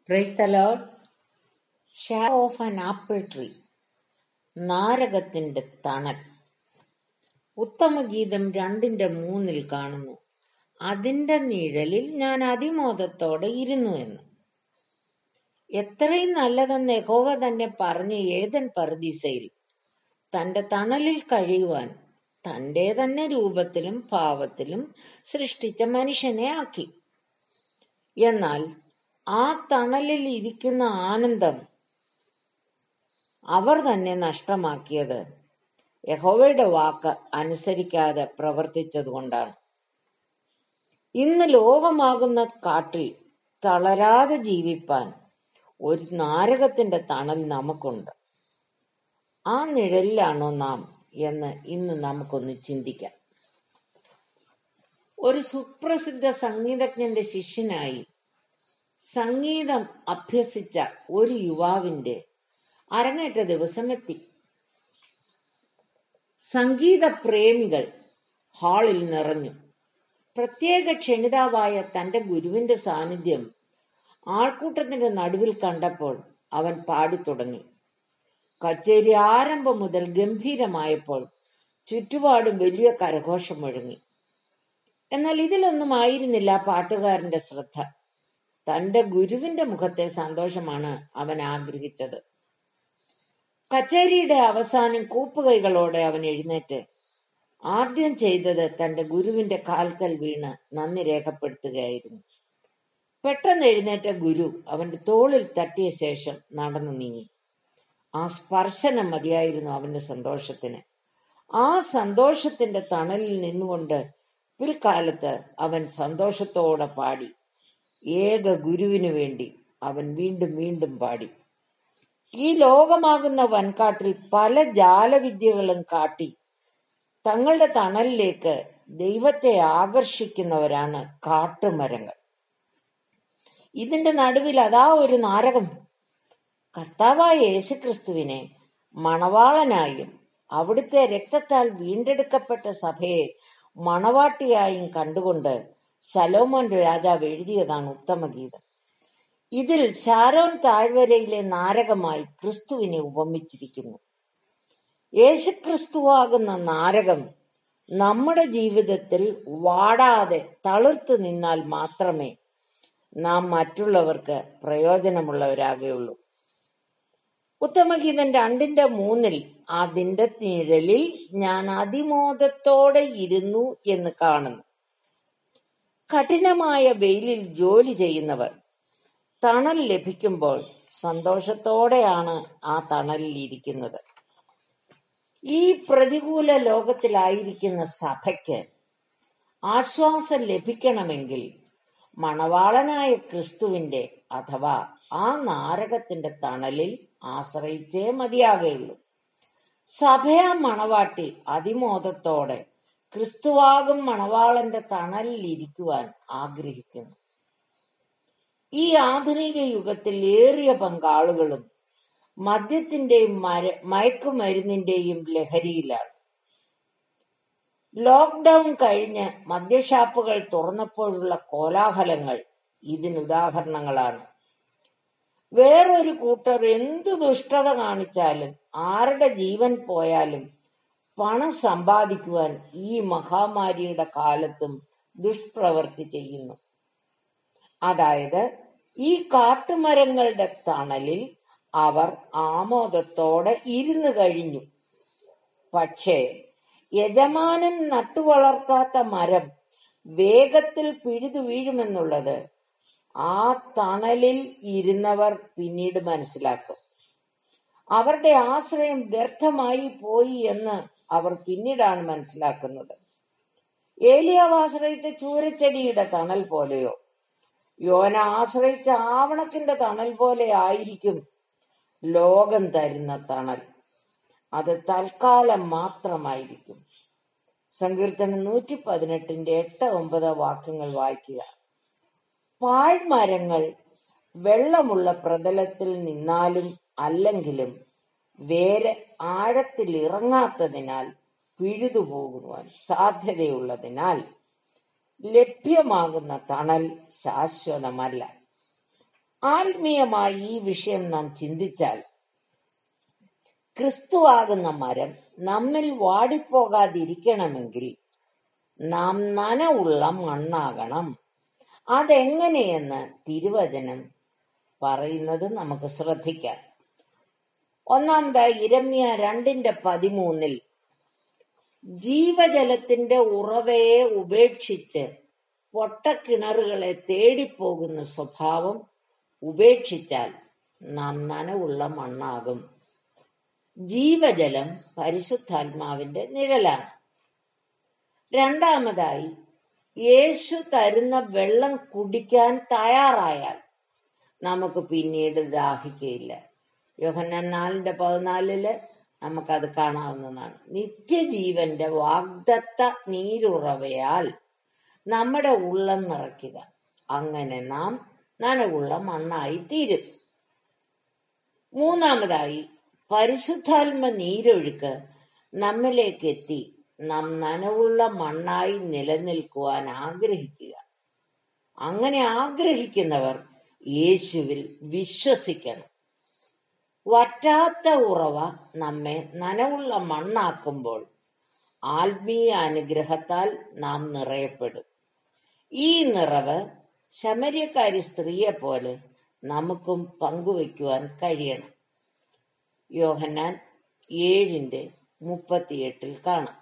price the Lord shadow of an apple tree നാരകത്തിന്റെ തണൽ ഉത്തമഗീതം രണ്ടിന്റെ മൂന്നിൽ കാണുന്നു അതിന്റെ നിഴലിൽ ഞാൻ അതിമോദത്തോടെ ഇരുന്നു എന്ന് എത്രയും നല്ലതെന്ന് യഹോവ തന്നെ പറഞ്ഞ് ഏതൻ പർദീസയിൽ തന്റെ തണലിൽ കഴിയുവാൻ തന്റെ തന്നെ രൂപത്തിലും ഭാവത്തിലും സൃഷ്ടിച്ച മനുഷ്യനെ ആക്കി എന്നാൽ ആ തണലിൽ ഇരിക്കുന്ന ആനന്ദം അവർ തന്നെ നഷ്ടമാക്കിയത് യഹോവയുടെ വാക്ക് അനുസരിക്കാതെ പ്രവർത്തിച്ചതുകൊണ്ടാണ് ഇന്ന് ലോകമാകുന്ന കാട്ടിൽ തളരാതെ ജീവിപ്പാൻ ഒരു നാരകത്തിന്റെ തണൽ നമുക്കുണ്ട് ആ നിഴലിലാണോ നാം എന്ന് ഇന്ന് നമുക്കൊന്ന് ചിന്തിക്കാം ഒരു സുപ്രസിദ്ധ സംഗീതജ്ഞന്റെ ശിഷ്യനായി സംഗീതം അഭ്യസിച്ച ഒരു യുവാവിന്റെ അരങ്ങേറ്റ ദിവസം എത്തി സംഗീത പ്രേമികൾ ഹാളിൽ നിറഞ്ഞു പ്രത്യേക ക്ഷണിതാവായ തന്റെ ഗുരുവിന്റെ സാന്നിധ്യം ആൾക്കൂട്ടത്തിന്റെ നടുവിൽ കണ്ടപ്പോൾ അവൻ പാടിത്തുടങ്ങി കച്ചേരി ആരംഭം മുതൽ ഗംഭീരമായപ്പോൾ ചുറ്റുപാടും വലിയ കരഘോഷം മുഴങ്ങി എന്നാൽ ഇതിലൊന്നും ആയിരുന്നില്ല പാട്ടുകാരന്റെ ശ്രദ്ധ തന്റെ ഗുരുവിന്റെ മുഖത്തെ സന്തോഷമാണ് അവൻ ആഗ്രഹിച്ചത് കച്ചേരിയുടെ അവസാനം കൂപ്പുകൈകളോടെ അവൻ എഴുന്നേറ്റ് ആദ്യം ചെയ്തത് തന്റെ ഗുരുവിന്റെ കാൽക്കൽ വീണ് നന്ദി രേഖപ്പെടുത്തുകയായിരുന്നു പെട്ടെന്ന് എഴുന്നേറ്റ ഗുരു അവന്റെ തോളിൽ തട്ടിയ ശേഷം നടന്നു നീങ്ങി ആ സ്പർശനം മതിയായിരുന്നു അവന്റെ സന്തോഷത്തിന് ആ സന്തോഷത്തിന്റെ തണലിൽ നിന്നുകൊണ്ട് പിൽക്കാലത്ത് അവൻ സന്തോഷത്തോടെ പാടി ഏക ഗുരുവിനു വേണ്ടി അവൻ വീണ്ടും വീണ്ടും പാടി ഈ ലോകമാകുന്ന വൻകാട്ടിൽ പല ജാലവിദ്യകളും കാട്ടി തങ്ങളുടെ തണലിലേക്ക് ദൈവത്തെ ആകർഷിക്കുന്നവരാണ് കാട്ടുമരങ്ങൾ ഇതിന്റെ നടുവിൽ അതാ ഒരു നാരകം കർത്താവായ യേശുക്രിസ്തുവിനെ മണവാളനായും അവിടുത്തെ രക്തത്താൽ വീണ്ടെടുക്കപ്പെട്ട സഭയെ മണവാട്ടിയായും കണ്ടുകൊണ്ട് ശലോമോൻ രാജാവ് എഴുതിയതാണ് ഉത്തമഗീതം ഇതിൽ ഷാരോൻ താഴ്വരയിലെ നാരകമായി ക്രിസ്തുവിനെ ഉപമിച്ചിരിക്കുന്നു യേശുക്രിസ്തുവാകുന്ന നാരകം നമ്മുടെ ജീവിതത്തിൽ വാടാതെ തളിർത്തു നിന്നാൽ മാത്രമേ നാം മറ്റുള്ളവർക്ക് പ്രയോജനമുള്ളവരാകുകയുള്ളൂ ഉത്തമഗീതം രണ്ടിന്റെ മൂന്നിൽ അതിന്റെ നിഴലിൽ ഞാൻ അതിമോദത്തോടെ ഇരുന്നു എന്ന് കാണുന്നു കഠിനമായ വെയിലിൽ ജോലി ചെയ്യുന്നവർ തണൽ ലഭിക്കുമ്പോൾ സന്തോഷത്തോടെയാണ് ആ തണലിൽ ഇരിക്കുന്നത് ഈ പ്രതികൂല ലോകത്തിലായിരിക്കുന്ന സഭയ്ക്ക് ആശ്വാസം ലഭിക്കണമെങ്കിൽ മണവാളനായ ക്രിസ്തുവിന്റെ അഥവാ ആ നാരകത്തിന്റെ തണലിൽ ആശ്രയിച്ചേ മതിയാകുള്ളൂ സഭയാ മണവാട്ടി അതിമോദത്തോടെ ക്രിസ്തുവാകും മണവാളന്റെ തണലിൽ ഇരിക്കുവാൻ ആഗ്രഹിക്കുന്നു ഈ ആധുനിക യുഗത്തിൽ ഏറിയ പങ്കാളുകളും മദ്യത്തിന്റെയും മര മയക്കുമരുന്നിന്റെയും ലഹരിയിലാണ് ലോക്ക്ഡൌൺ കഴിഞ്ഞ് മദ്യഷാപ്പുകൾ തുറന്നപ്പോഴുള്ള കോലാഹലങ്ങൾ ഇതിനുദാഹരണങ്ങളാണ് വേറൊരു കൂട്ടർ എന്തു ദുഷ്ടത കാണിച്ചാലും ആരുടെ ജീവൻ പോയാലും പണം സമ്പാദിക്കുവാൻ ഈ മഹാമാരിയുടെ കാലത്തും ദുഷ്പ്രവൃത്തി ചെയ്യുന്നു അതായത് ഈ കാട്ടുമരങ്ങളുടെ തണലിൽ അവർ ആമോദത്തോടെ ഇരുന്നു കഴിഞ്ഞു പക്ഷേ യജമാനൻ നട്ടുവളർത്താത്ത മരം വേഗത്തിൽ പിഴുതു വീഴുമെന്നുള്ളത് ആ തണലിൽ ഇരുന്നവർ പിന്നീട് മനസ്സിലാക്കും അവരുടെ ആശ്രയം വ്യർത്ഥമായി പോയി എന്ന് അവർ പിന്നീടാണ് മനസ്സിലാക്കുന്നത് ഏലിയാവ് ആശ്രയിച്ച ചൂരച്ചെടിയുടെ തണൽ പോലെയോ യോന ആശ്രയിച്ച ആവണത്തിന്റെ തണൽ പോലെ ആയിരിക്കും ലോകം തരുന്ന തണൽ അത് തൽക്കാലം മാത്രമായിരിക്കും സങ്കീർത്തനം നൂറ്റി പതിനെട്ടിന്റെ എട്ട് ഒമ്പത് വാക്യങ്ങൾ വായിക്കുക പാഴ്മരങ്ങൾ വെള്ളമുള്ള പ്രതലത്തിൽ നിന്നാലും അല്ലെങ്കിലും വേര് ആഴത്തിൽ ഇറങ്ങാത്തതിനാൽ പിഴുതുപോകുവാൻ സാധ്യതയുള്ളതിനാൽ ലഭ്യമാകുന്ന തണൽ ശാശ്വതമല്ല ആത്മീയമായി ഈ വിഷയം നാം ചിന്തിച്ചാൽ ക്രിസ്തുവാകുന്ന മരം നമ്മിൽ വാടിപ്പോകാതിരിക്കണമെങ്കിൽ നാം നനവുള്ള മണ്ണാകണം അതെങ്ങനെയെന്ന് തിരുവചനം പറയുന്നത് നമുക്ക് ശ്രദ്ധിക്കാം ഒന്നാമതായി ഇരമ്യ രണ്ടിന്റെ പതിമൂന്നിൽ ജീവജലത്തിന്റെ ഉറവയെ ഉപേക്ഷിച്ച് പൊട്ടക്കിണറുകളെ തേടിപ്പോകുന്ന സ്വഭാവം ഉപേക്ഷിച്ചാൽ നാം നനവുള്ള മണ്ണാകും ജീവജലം പരിശുദ്ധാത്മാവിന്റെ നിഴലാണ് രണ്ടാമതായി യേശു തരുന്ന വെള്ളം കുടിക്കാൻ തയ്യാറായാൽ നമുക്ക് പിന്നീട് ദാഹിക്കയില്ല യോഹന്നാൻ നാലിന്റെ പതിനാലില് നമുക്കത് കാണാവുന്നതാണ് നിത്യജീവന്റെ വാഗ്ദത്ത നീരുറവയാൽ നമ്മുടെ ഉള്ളം നിറയ്ക്കുക അങ്ങനെ നാം നനവുള്ള മണ്ണായി തീരും മൂന്നാമതായി പരിശുദ്ധാത്മ നീരൊഴുക്ക് നമ്മിലേക്ക് എത്തി നാം നനവുള്ള മണ്ണായി നിലനിൽക്കുവാൻ ആഗ്രഹിക്കുക അങ്ങനെ ആഗ്രഹിക്കുന്നവർ യേശുവിൽ വിശ്വസിക്കണം വറ്റാത്ത ഉറവ നമ്മെ നനവുള്ള മണ്ണാക്കുമ്പോൾ ആത്മീയ അനുഗ്രഹത്താൽ നാം നിറയപ്പെടും ഈ നിറവ് ശമര്യക്കാരി സ്ത്രീയെ പോലെ നമുക്കും പങ്കുവയ്ക്കുവാൻ കഴിയണം യോഹന്നാൻ ഏഴിന്റെ മുപ്പത്തിയെട്ടിൽ കാണാം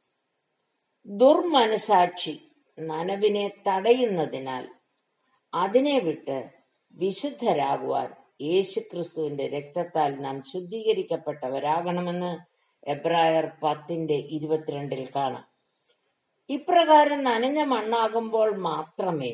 ദുർമനസാക്ഷി നനവിനെ തടയുന്നതിനാൽ അതിനെ വിട്ട് വിശുദ്ധരാകുവാൻ യേശുക്രിസ്തുവിന്റെ രക്തത്താൽ നാം ശുദ്ധീകരിക്കപ്പെട്ടവരാകണമെന്ന് എബ്രായർ പത്തിന്റെ ഇരുപത്തിരണ്ടിൽ കാണാം ഇപ്രകാരം നനഞ്ഞ മണ്ണാകുമ്പോൾ മാത്രമേ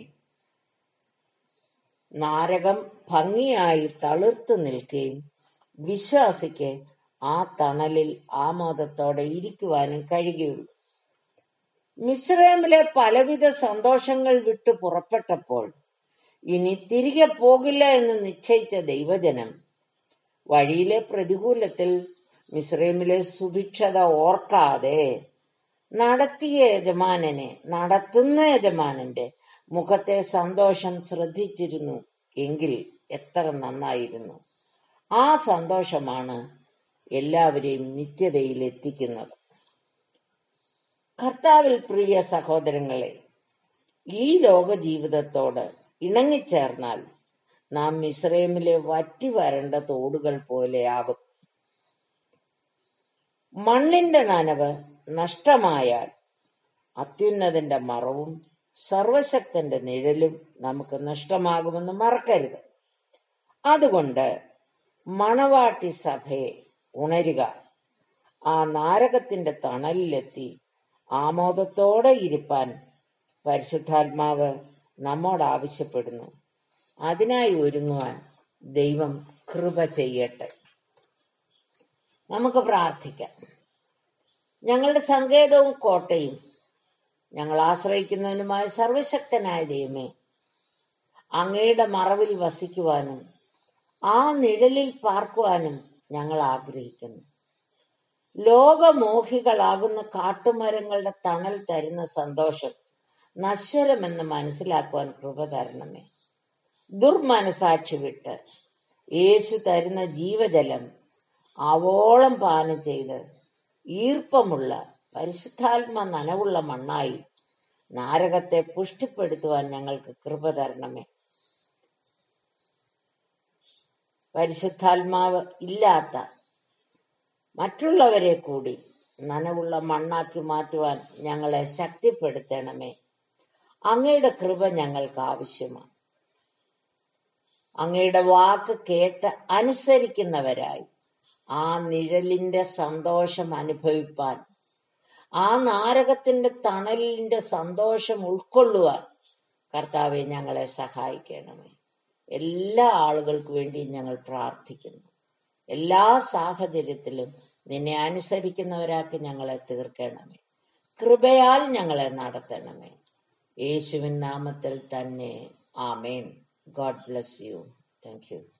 നാരകം ഭംഗിയായി തളിർത്തു നിൽക്കുകയും വിശ്വാസിക്ക് ആ തണലിൽ ആമോദത്തോടെ ഇരിക്കുവാനും കഴിയുകയുള്ളൂ മിസ്രൈമിലെ പലവിധ സന്തോഷങ്ങൾ വിട്ടു പുറപ്പെട്ടപ്പോൾ ഇനി തിരികെ പോകില്ല എന്ന് നിശ്ചയിച്ച ദൈവജനം വഴിയിലെ പ്രതികൂലത്തിൽ മിസ്രൈമിലെ സുഭിക്ഷത ഓർക്കാതെ നടത്തിയ യജമാനനെ നടത്തുന്ന യജമാനന്റെ മുഖത്തെ സന്തോഷം ശ്രദ്ധിച്ചിരുന്നു എങ്കിൽ എത്ര നന്നായിരുന്നു ആ സന്തോഷമാണ് എല്ലാവരെയും നിത്യതയിൽ എത്തിക്കുന്നത് കർത്താവിൽ പ്രിയ സഹോദരങ്ങളെ ഈ ലോക ജീവിതത്തോട് ഇണങ്ങിച്ചേർന്നാൽ നാം മിസ്രൈമിലെ വറ്റി വരണ്ട തോടുകൾ പോലെയാകും മണ്ണിന്റെ നനവ് നഷ്ടമായാൽ അത്യുന്നതന്റെ മറവും സർവശക്തന്റെ നിഴലും നമുക്ക് നഷ്ടമാകുമെന്ന് മറക്കരുത് അതുകൊണ്ട് മണവാട്ടി സഭയെ ഉണരുക ആ നാരകത്തിന്റെ തണലിലെത്തി ആമോദത്തോടെ ഇരിപ്പാൻ പരിശുദ്ധാത്മാവ് നമ്മോട് ആവശ്യപ്പെടുന്നു അതിനായി ഒരുങ്ങുവാൻ ദൈവം കൃപ ചെയ്യട്ടെ നമുക്ക് പ്രാർത്ഥിക്കാം ഞങ്ങളുടെ സങ്കേതവും കോട്ടയും ഞങ്ങൾ ആശ്രയിക്കുന്നതിനുമായ സർവശക്തനായ ദൈവമേ അങ്ങയുടെ മറവിൽ വസിക്കുവാനും ആ നിഴലിൽ പാർക്കുവാനും ഞങ്ങൾ ആഗ്രഹിക്കുന്നു ലോകമോഹികളാകുന്ന കാട്ടുമരങ്ങളുടെ തണൽ തരുന്ന സന്തോഷം നശ്വരമെന്ന് മനസ്സിലാക്കുവാൻ കൃപ തരണമേ ദുർമനസാക്ഷി വിട്ട് യേശു തരുന്ന ജീവജലം ആവോളം പാനം ചെയ്ത് ഈർപ്പമുള്ള പരിശുദ്ധാത്മ നനവുള്ള മണ്ണായി നാരകത്തെ പുഷ്ടിപ്പെടുത്തുവാൻ ഞങ്ങൾക്ക് കൃപ തരണമേ പരിശുദ്ധാത്മാവ് ഇല്ലാത്ത മറ്റുള്ളവരെ കൂടി നനവുള്ള മണ്ണാക്കി മാറ്റുവാൻ ഞങ്ങളെ ശക്തിപ്പെടുത്തണമേ അങ്ങയുടെ കൃപ ഞങ്ങൾക്ക് ആവശ്യമാണ് അങ്ങയുടെ വാക്ക് കേട്ട് അനുസരിക്കുന്നവരായി ആ നിഴലിന്റെ സന്തോഷം അനുഭവിപ്പാൻ ആ നാരകത്തിന്റെ തണലിന്റെ സന്തോഷം ഉൾക്കൊള്ളുവാൻ കർത്താവെ ഞങ്ങളെ സഹായിക്കണമേ എല്ലാ ആളുകൾക്ക് വേണ്ടി ഞങ്ങൾ പ്രാർത്ഥിക്കുന്നു എല്ലാ സാഹചര്യത്തിലും നിന്നെ അനുസരിക്കുന്നവരാക്കി ഞങ്ങളെ തീർക്കണമേ കൃപയാൽ ഞങ്ങളെ നടത്തണമേ യേശുവിൻ നാമത്തിൽ തന്നെ amen God bless you thank U